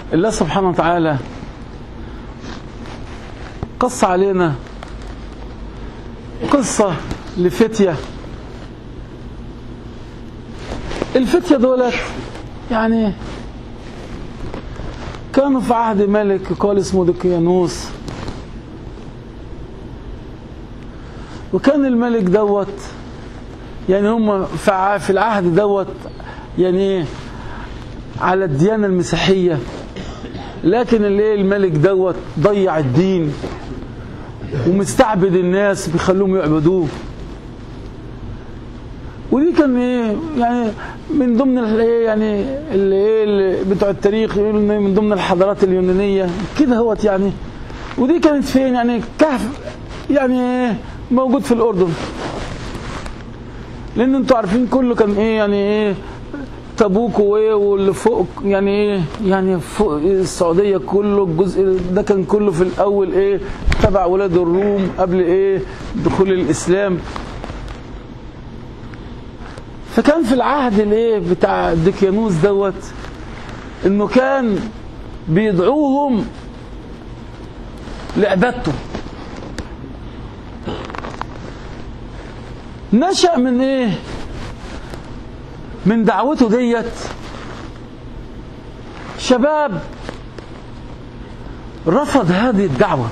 الله سبحانه وتعالى قص علينا قصة لفتية الفتية دولت يعني كانوا في عهد ملك يقال اسمه دقيانوس وكان الملك دوت يعني هم في في العهد دوت يعني على الديانة المسيحية لكن اللي الملك دوت ضيع الدين ومستعبد الناس بيخلوهم يعبدوه ودي كان ايه يعني من ضمن الايه يعني اللي ايه بتوع التاريخ يقولوا ان من ضمن الحضارات اليونانيه كده هوت يعني ودي كانت فين يعني كهف يعني ايه موجود في الاردن لان انتوا عارفين كله كان ايه يعني ايه تبوك وايه واللي فوق يعني ايه يعني فوق السعوديه كله الجزء ده كان كله في الاول ايه تبع ولاد الروم قبل ايه دخول الاسلام فكان في العهد الايه بتاع ديكيانوس دوت انه كان بيدعوهم لعبادته نشأ من ايه من دعوته ديت شباب رفض هذه الدعوة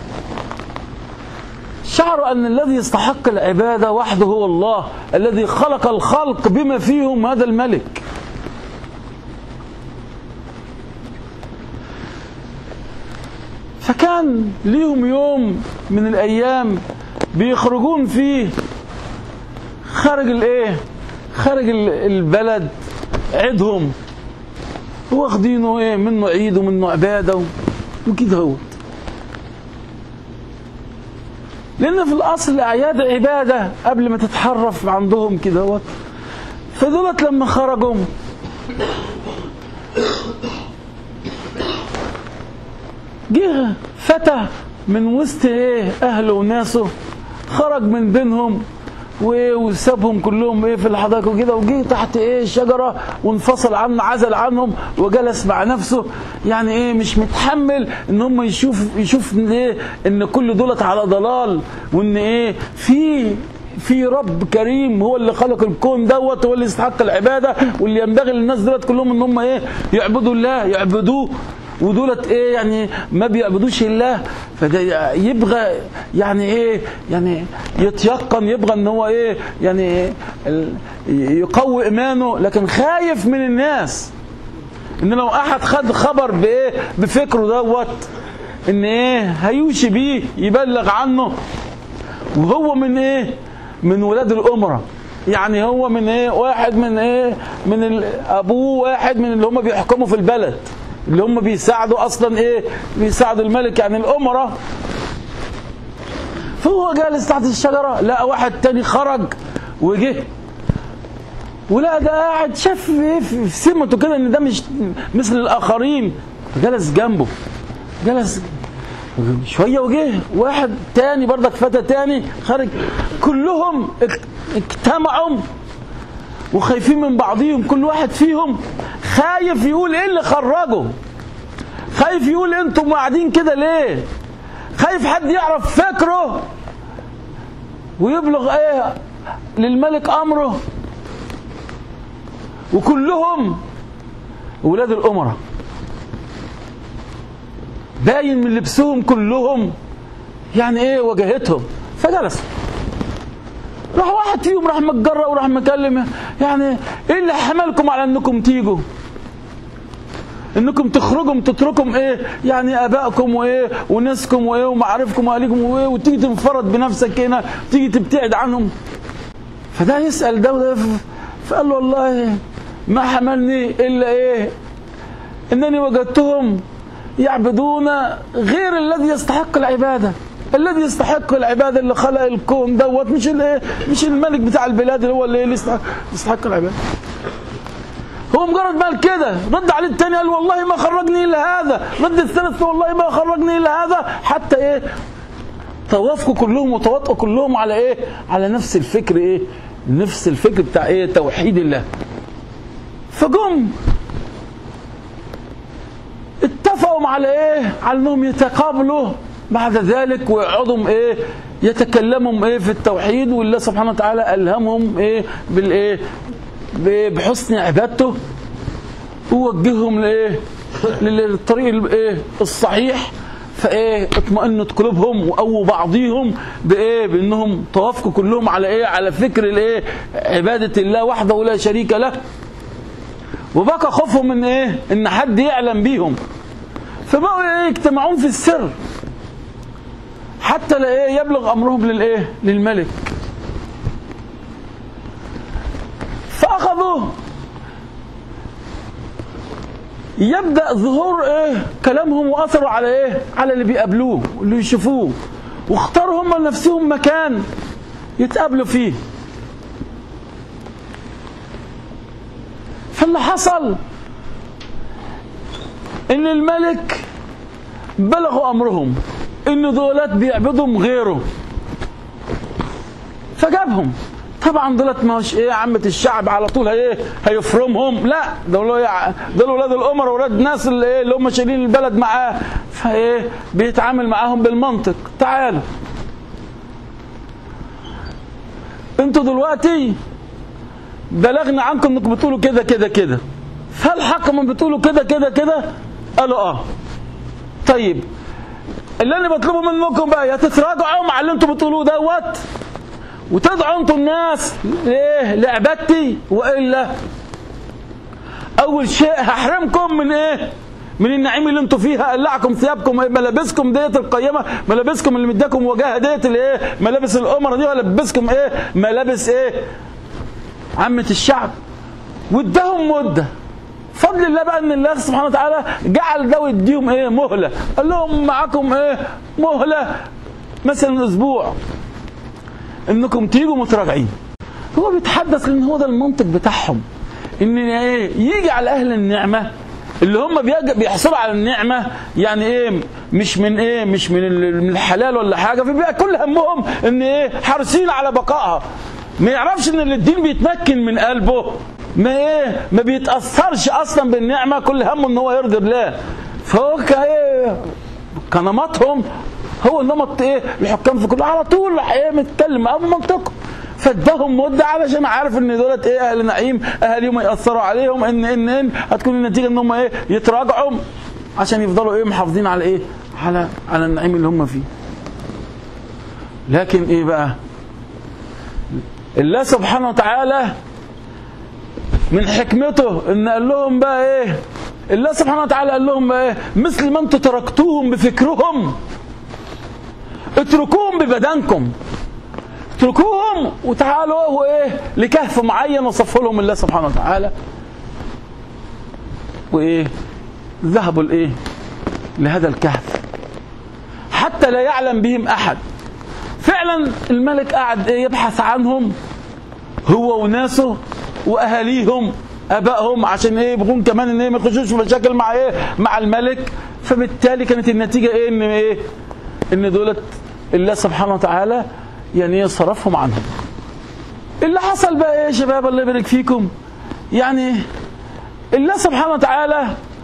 شعروا أن الذي يستحق العبادة وحده هو الله الذي خلق الخلق بما فيهم هذا الملك فكان ليهم يوم من الأيام بيخرجون فيه خارج الايه خارج البلد عيدهم واخدينه ايه منه عيد ومنه عباده وكده هو لان في الاصل الاعياد عباده قبل ما تتحرف عندهم كده هو فدولت لما خرجوا جه فتى من وسط ايه اهله وناسه خرج من بينهم وسابهم كلهم ايه في الحدائق وكده وجه تحت ايه شجره وانفصل عنه عزل عنهم وجلس مع نفسه يعني ايه مش متحمل ان هم يشوف يشوف ايه ان كل دولت على ضلال وان ايه في في رب كريم هو اللي خلق الكون دوت هو اللي يستحق العباده واللي ينبغي للناس دولت كلهم ان هم ايه يعبدوا الله يعبدوه ودولت ايه يعني ما بيعبدوش الله فده يبغى يعني ايه يعني يتيقن يبغى ان هو ايه يعني يقوي ايمانه لكن خايف من الناس ان لو احد خد خبر بايه بفكره دوت ان ايه هيوشي بيه يبلغ عنه وهو من ايه من ولاد الامره يعني هو من ايه واحد من ايه من ابوه واحد من اللي هم بيحكموا في البلد اللي هم بيساعدوا اصلا ايه بيساعدوا الملك يعني الامراء فهو جالس تحت الشجره لقى واحد تاني خرج وجه ولا ده قاعد شاف ايه في سمته كده ان ده مش مثل الاخرين جلس جنبه جلس شويه وجه واحد تاني برضك فتى تاني خرج كلهم اجتمعوا وخايفين من بعضهم كل واحد فيهم خايف يقول ايه اللي خرجه خايف يقول انتم قاعدين كده ليه خايف حد يعرف فكره ويبلغ ايه للملك امره وكلهم ولاد الامراء باين من لبسهم كلهم يعني ايه وجهتهم فجلسوا راح واحد فيهم راح متجرأ وراح مكلم يعني ايه اللي حملكم على انكم تيجوا انكم تخرجوا تتركوا ايه يعني ابائكم وايه وناسكم وايه ومعارفكم واهليكم وايه وتيجي تنفرد بنفسك هنا تيجي تبتعد عنهم فده يسال ده وده فقال له والله ما حملني الا ايه انني وجدتهم يعبدون غير الذي يستحق العباده الذي يستحق العباده اللي خلق الكون دوت مش الايه مش الملك بتاع البلاد اللي هو اللي يستحق, يستحق العباده هو مجرد ما قال كده رد عليه الثاني قال والله ما خرجني الا هذا رد الثالث والله ما خرجني الا هذا حتى ايه توافقوا كلهم وتواطئوا كلهم على ايه على نفس الفكر ايه نفس الفكر بتاع ايه توحيد الله فجم اتفقوا اتفقوا على ايه على انهم يتقابلوا بعد ذلك ويقعدوا ايه يتكلموا ايه في التوحيد والله سبحانه وتعالى الهمهم ايه بالايه بحسن عبادته ووجههم لايه للطريق الايه الصحيح فايه اطمئنت قلوبهم وقووا بعضيهم بايه بانهم توافقوا كلهم على ايه على فكر الايه عباده الله وحده ولا شريك له وبقى خوفهم من ايه ان حد يعلم بيهم فبقوا ايه يجتمعون في السر حتى لا ايه يبلغ امرهم للايه للملك فاخذوا يبدا ظهور ايه كلامهم واثره على ايه على اللي بيقابلوه واللي يشوفوه واختاروا هم لنفسهم مكان يتقابلوا فيه فاللي حصل ان الملك بلغوا امرهم ان دولت بيعبدهم غيره فجابهم طبعا دولت مش ايه عامه الشعب على طول ايه هيفرمهم لا دول دول اولاد الامر واولاد الناس اللي ايه اللي هم شايلين البلد معاه فايه بيتعامل معاهم بالمنطق تعالوا انتوا دلوقتي بلغنا عنكم انكم بتقولوا كده كده كده فهل حقا بتقولوا كده كده كده قالوا اه طيب اللي انا بطلبه منكم بقى يا تتراجعوا مع اللي انتم بتقولوه دوت وتدعوا انتم الناس ايه لعبادتي والا اول شيء هحرمكم من ايه من النعيم اللي انتم فيها اقلعكم ثيابكم ملابسكم ديت القيمه ملابسكم اللي مداكم وجاهه ديت الايه ملابس الامره دي والبسكم ايه ملابس ايه عامه الشعب واداهم مده فضل الله بقى ان الله سبحانه وتعالى جعل ده ويديهم ايه مهله قال لهم معاكم ايه مهله مثلا اسبوع انكم تيجوا متراجعين هو بيتحدث لان هو ده المنطق بتاعهم ان ايه يجي على اهل النعمه اللي هم بيحصلوا على النعمه يعني ايه مش من ايه مش من من الحلال ولا حاجه فبيبقى كل همهم ان ايه حريصين على بقائها ما يعرفش ان الدين بيتمكن من قلبه ما ايه ما بيتاثرش اصلا بالنعمه كل همه ان هو يرضي الله فهو كايه كنمطهم هو نمط ايه الحكام في كله على طول ايه متكلم ابو منطقه فادهم مده علشان عارف ان دولت ايه اهل نعيم اهاليهم ياثروا عليهم ان ان ان هتكون النتيجه ان هم ايه يتراجعوا عشان يفضلوا ايه محافظين على ايه على على النعيم اللي هم فيه لكن ايه بقى الله سبحانه وتعالى من حكمته ان قال لهم بقى ايه الله سبحانه وتعالى قال لهم بقى ايه مثل ما انتم تركتوهم بفكرهم اتركوهم ببدنكم اتركوهم وتعالوا هو ايه لكهف معين وصفه لهم الله سبحانه وتعالى وايه ذهبوا لايه لهذا الكهف حتى لا يعلم بهم احد فعلا الملك قاعد ايه يبحث عنهم هو وناسه واهاليهم ابائهم عشان ايه يبغون كمان ان ايه ما يخشوش في مشاكل مع ايه مع الملك فبالتالي كانت النتيجه ايه ان ايه ان دولت الله سبحانه وتعالى يعني صرفهم عنهم اللي حصل بقى ايه يا شباب الله يبارك فيكم يعني الله سبحانه وتعالى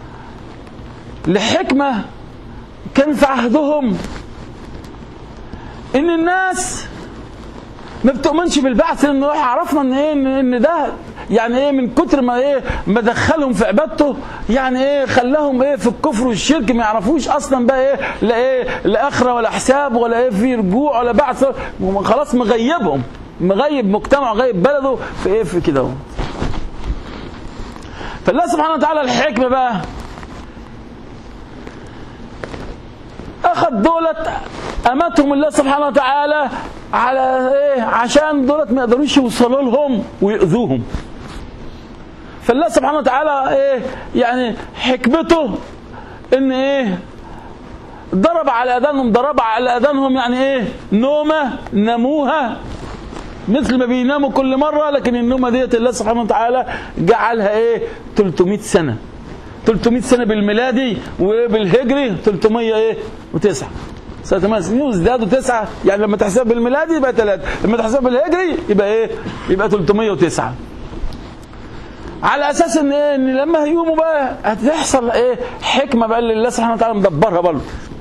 لحكمة كان في عهدهم ان الناس ما بتؤمنش بالبعث لانه عرفنا ان ايه ان ده يعني ايه من كتر ما ايه ما دخلهم في عبادته يعني ايه خلاهم ايه في الكفر والشرك ما يعرفوش اصلا بقى ايه لا ايه لا اخره ولا حساب ولا ايه في رجوع ولا بعث خلاص مغيبهم مغيب مجتمع غيب بلده في ايه في كده فالله سبحانه وتعالى الحكمه بقى اخذ دولت امتهم الله سبحانه وتعالى على ايه عشان دولت ما يقدروش يوصلوا لهم ويؤذوهم فالله سبحانه وتعالى ايه يعني حكمته ان ايه ضرب على اذانهم ضرب على اذانهم يعني ايه نومه ناموها مثل ما بيناموا كل مره لكن النومه ديت الله سبحانه وتعالى جعلها ايه 300 سنه 300 سنه بالميلادي وبالهجري 300 ايه وتسعة سنة سنين وازدادوا تسعة يعني لما تحسب بالميلادي يبقى ثلاثة لما تحسب بالهجري يبقى ايه يبقى 309 على اساس ان ايه ان لما هيقوموا بقى هتحصل ايه حكمه بقى اللي الله سبحانه وتعالى مدبرها برضه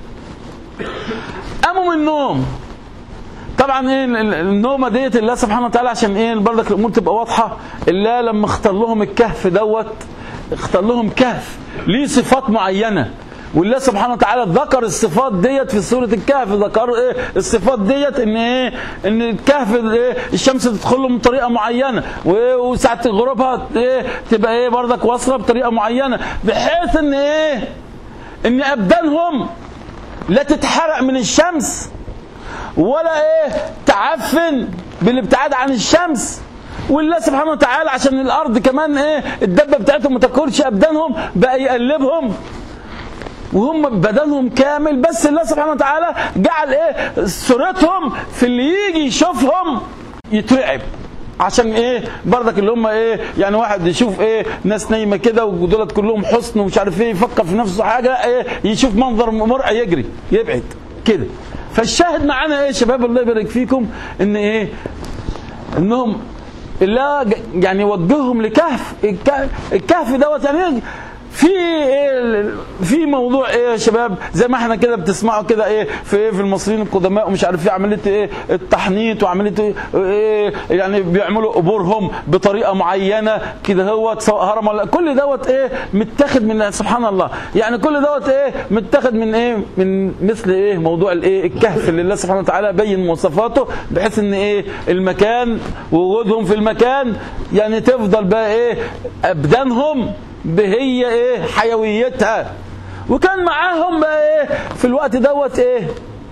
قاموا من النوم طبعا ايه النومه ديت الله سبحانه وتعالى عشان ايه برضك الامور تبقى واضحه الله لما اختار لهم الكهف دوت اختار لهم كهف ليه صفات معينه والله سبحانه وتعالى ذكر الصفات ديت في سوره الكهف ذكر ايه الصفات ديت ان ايه ان الكهف ايه الشمس تدخل له بطريقه معينه وساعه غروبها ايه تبقى ايه برضك واصله بطريقه معينه بحيث ان ايه ان ابدانهم لا تتحرق من الشمس ولا ايه تعفن بالابتعاد عن الشمس والله سبحانه وتعالى عشان الارض كمان ايه الدبه بتاعتهم ما تاكلش ابدانهم بقى يقلبهم وهم بدنهم كامل بس الله سبحانه وتعالى جعل ايه صورتهم في اللي يجي يشوفهم يترعب عشان ايه برضك اللي هم ايه يعني واحد يشوف ايه ناس نايمه كده ودولت كلهم حسن ومش عارف ايه يفكر في نفسه حاجه ايه يشوف منظر مرعي يجري يبعد كده فالشاهد معانا ايه يا شباب الله يبارك فيكم ان ايه انهم الله يعني وجههم لكهف الكهف دوت يعني في ايه في موضوع ايه يا شباب زي ما احنا كده بتسمعوا كده ايه في ايه في المصريين القدماء ومش عارف ايه عمليه ايه التحنيط وعمليه ايه يعني بيعملوا قبورهم بطريقه معينه كده هو سواء هرم ولا كل دوت ايه متاخد من سبحان الله يعني كل دوت ايه متاخد من ايه من مثل ايه موضوع الايه الكهف اللي الله سبحانه وتعالى بين مواصفاته بحيث ان ايه المكان وجودهم في المكان يعني تفضل بقى ايه ابدانهم بهي ايه حيويتها وكان معاهم بقى ايه في الوقت دوت ايه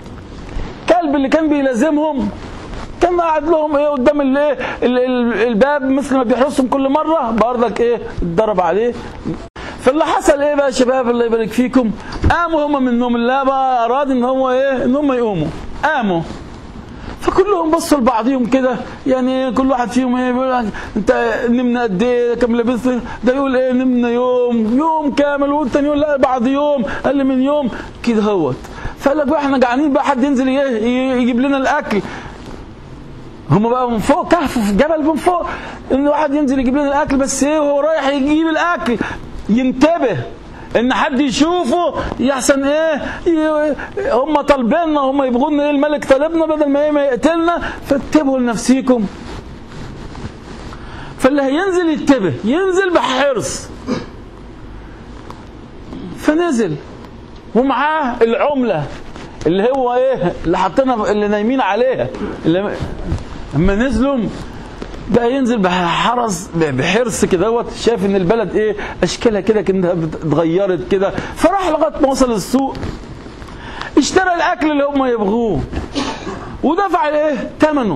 كلب اللي كان بيلازمهم كان قاعد لهم ايه قدام الايه الباب مثل ما بيحرسهم كل مره برضك ايه اتضرب عليه فاللي حصل ايه بقى يا شباب الله يبارك فيكم قاموا هم من النوم الله بقى اراد ان هو ايه ان هم يقوموا قاموا فكلهم بصوا لبعضهم كده يعني كل واحد فيهم ايه بيقول انت نمنا قد ايه كم لبست ده يقول ايه نمنا يوم يوم كامل والتاني يقول لا بعد يوم اقل من يوم كده هوت فقال لك بقى احنا جعانين بقى حد ينزل يجيب لنا الاكل هم بقى من فوق كهف في الجبل من فوق ان واحد ينزل يجيب لنا الاكل بس ايه وهو رايح يجيب الاكل ينتبه ان حد يشوفه يحسن ايه هم طالبيننا هم يبغونا ايه الملك طالبنا بدل ما ايه ما يقتلنا فانتبهوا لنفسيكم فاللي هينزل ينتبه ينزل بحرص فنزل ومعاه العمله اللي هو ايه اللي حطينا اللي نايمين عليها اللي لما نزلوا بقى ينزل بحرص بحرص كده شايف ان البلد ايه اشكالها كده كانها اتغيرت كده فراح لغايه ما وصل السوق اشترى الاكل اللي هم يبغوه ودفع ايه ثمنه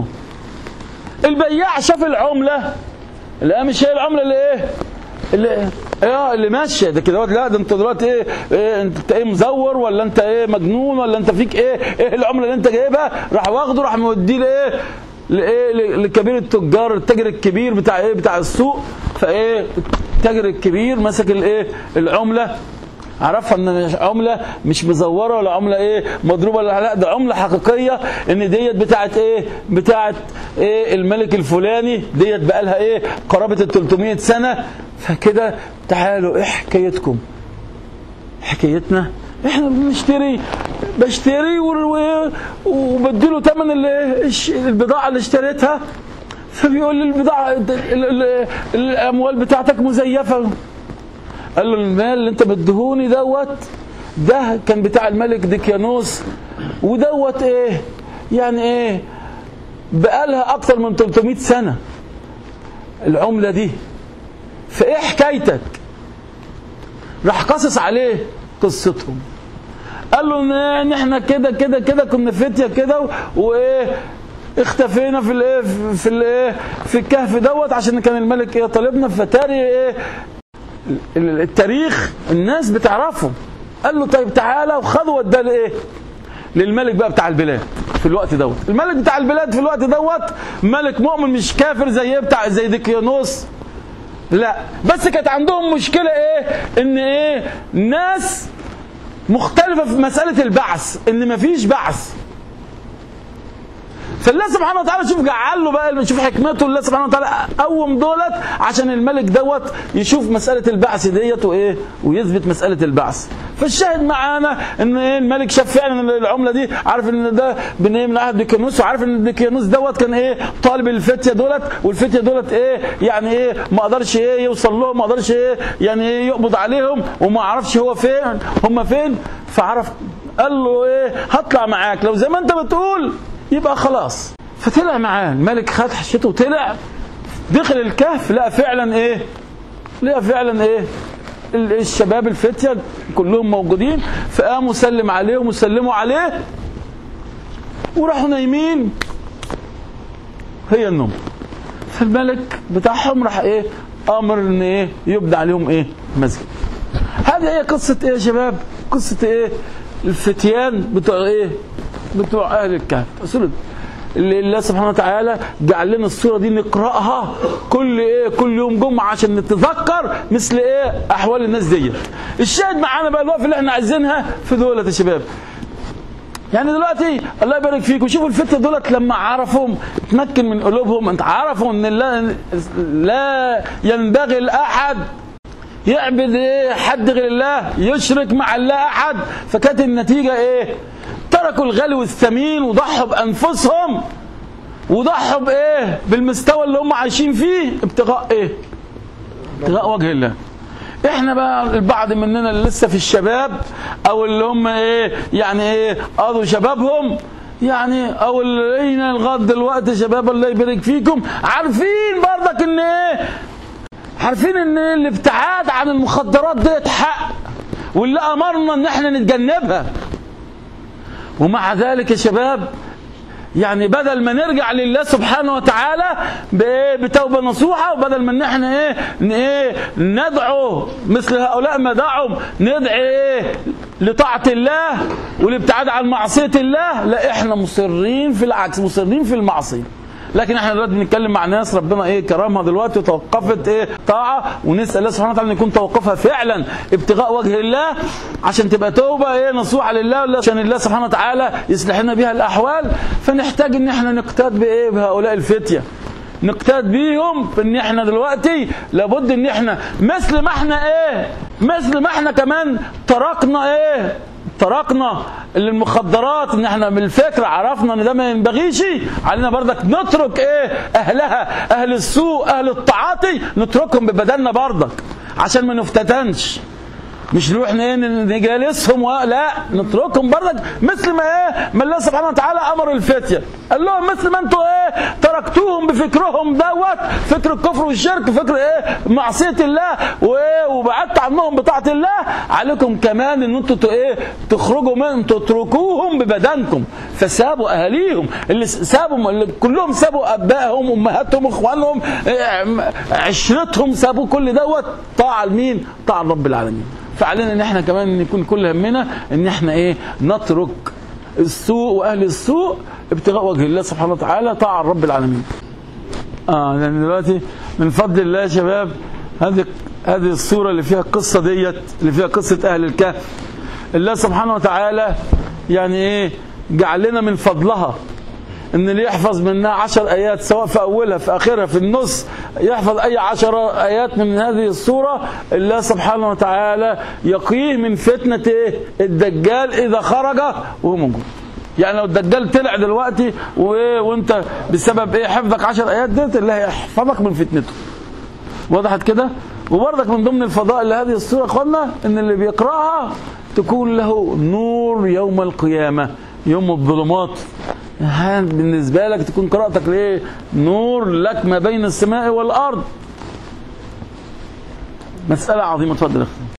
البياع شاف العمله لا مش هي العمله اللي ايه اللي اه اللي ماشيه ده كده لا ده انت دلوقتي ايه, إيه انت ايه مزور ولا انت ايه مجنون ولا انت فيك ايه ايه العمله اللي انت جايبها راح واخده راح موديه لايه لايه لكبير التجار التاجر الكبير بتاع ايه بتاع السوق فايه التاجر الكبير مسك الايه العمله عرفها ان عمله مش مزوره ولا عمله ايه مضروبه ولا لا ده عمله حقيقيه ان ديت بتاعت ايه بتاعت ايه الملك الفلاني ديت بقى لها ايه قرابه ال 300 سنه فكده تعالوا ايه حكايتكم حكايتنا احنا بنشتري بشتري وبديله ثمن البضاعه اللي اشتريتها فبيقول لي البضاعه الاموال بتاعتك مزيفه قال له المال اللي انت مديهوني دوت ده كان بتاع الملك ديكيانوس ودوت ايه يعني ايه بقالها اكتر من 300 سنه العمله دي فايه حكايتك راح قصص عليه قصتهم قال له ان احنا كده كده كده كنا فتيه كده وايه اختفينا في الايه في الايه في الكهف دوت عشان كان الملك ايه طالبنا فتاري ايه التاريخ الناس بتعرفه قال له طيب تعالى وخذوا وداه لايه للملك بقى بتاع البلاد في الوقت دوت الملك بتاع البلاد في الوقت دوت ملك مؤمن مش كافر زي ايه بتاع زي ديكيانوس لا بس كانت عندهم مشكله ايه ان ايه ناس مختلفه في مساله البعث ان مفيش بعث فالله سبحانه وتعالى شوف جعل له بقى شوف حكمته الله سبحانه وتعالى قوم دولت عشان الملك دوت يشوف مساله البعث ديت وايه ويثبت مساله البعث فالشاهد معانا ان ايه الملك شاف فعلا العمله دي عارف ان ده من ايه من عهد ديكيانوس وعارف ان ديكيانوس دوت كان ايه طالب الفتيه دولت والفتيه دولت ايه يعني ايه ما قدرش ايه يوصل لهم ما قدرش ايه يعني ايه يقبض عليهم وما عرفش هو فين هم فين فعرف قال له ايه هطلع معاك لو زي ما انت بتقول يبقى خلاص فطلع معاه الملك خد حشته وطلع دخل الكهف لقى فعلا ايه لقى فعلا ايه الشباب الفتية كلهم موجودين فقاموا سلم عليهم وسلموا عليه وراحوا نايمين هي النوم فالملك بتاعهم راح ايه امر ان ايه يبدأ عليهم ايه مسجد هذه هي قصة ايه يا شباب قصة ايه الفتيان بتوع ايه بتوع اهل الكهف سورة اللي الله سبحانه وتعالى جعل لنا الصوره دي نقراها كل ايه كل يوم جمعه عشان نتذكر مثل ايه احوال الناس دي الشاهد معانا بقى الوقفه اللي احنا عايزينها في دولة يا شباب يعني دلوقتي الله يبارك فيكم شوفوا الفتة دولت لما عرفهم تمكن من قلوبهم انت عرفوا ان لا, لا ينبغي لاحد يعبد ايه حد غير الله يشرك مع الله احد فكانت النتيجه ايه تركوا الغالي والثمين وضحوا بانفسهم وضحوا بايه بالمستوى اللي هم عايشين فيه ابتغاء ايه ابتغاء وجه الله احنا بقى البعض مننا اللي لسه في الشباب او اللي هم ايه يعني ايه قضوا شبابهم يعني او اللي لغايه دلوقتي شباب الله يبارك فيكم عارفين برضك ان ايه عارفين ان الابتعاد عن المخدرات ديت حق واللي امرنا ان احنا نتجنبها ومع ذلك يا شباب يعني بدل ما نرجع لله سبحانه وتعالى بتوبه نصوحه وبدل ما ان احنا ايه ايه ندعو مثل هؤلاء ما دعوا ندعي ايه لطاعه الله والابتعاد عن معصيه الله لا احنا مصرين في العكس مصرين في المعصيه لكن احنا دلوقتي بنتكلم مع ناس ربنا ايه كرمها دلوقتي وتوقفت ايه طاعه ونسال الله سبحانه وتعالى ان يكون توقفها فعلا ابتغاء وجه الله عشان تبقى توبه ايه نصوحه لله عشان الله سبحانه وتعالى يصلح لنا بها الاحوال فنحتاج ان احنا نقتاد بايه بهؤلاء الفتيه نقتاد بيهم ان احنا دلوقتي لابد ان احنا مثل ما احنا ايه مثل ما احنا كمان تركنا ايه تركنا المخدرات ان احنا من الفكر عرفنا ان ده ما ينبغيش علينا بردك نترك ايه اهلها اهل السوء اهل التعاطي نتركهم ببدلنا بردك عشان ما نفتتنش مش نروح نجالسهم لا نتركهم بردك مثل ما ايه ما الله سبحانه وتعالى امر الفتيه قال لهم مثل ما انتوا ايه تركتوهم بفكرهم دوت فكر الكفر والشرك فكر ايه معصيه الله وايه وبعدت عنهم بطاعه الله عليكم كمان ان انتوا ايه تخرجوا منهم تتركوهم ببدنكم فسابوا اهاليهم اللي سابوا اللي كلهم سابوا ابائهم امهاتهم اخوانهم إيه عشرتهم سابوا كل دوت طاعه لمين؟ طاعه رب العالمين فعلينا ان احنا كمان نكون كل همنا ان احنا ايه نترك السوء واهل السوء ابتغاء وجه الله سبحانه وتعالى طاعه رب العالمين اه يعني دلوقتي من فضل الله يا شباب هذه هذه الصوره اللي فيها القصه ديت اللي فيها قصه اهل الكهف الله سبحانه وتعالى يعني ايه جعل لنا من فضلها ان اللي يحفظ منها عشر ايات سواء في اولها في اخرها في النص يحفظ اي عشر ايات من هذه السوره الله سبحانه وتعالى يقيه من فتنه ايه الدجال اذا خرج وهو موجود يعني لو الدجال طلع دلوقتي وانت بسبب ايه حفظك عشر ايات ديت اللي هيحفظك من فتنته وضحت كده وبرضك من ضمن الفضائل لهذه السوره يا اخوانا ان اللي بيقراها تكون له نور يوم القيامه يوم الظلمات بالنسبة لك تكون قراءتك ليه نور لك ما بين السماء والأرض مسألة عظيمة تفضل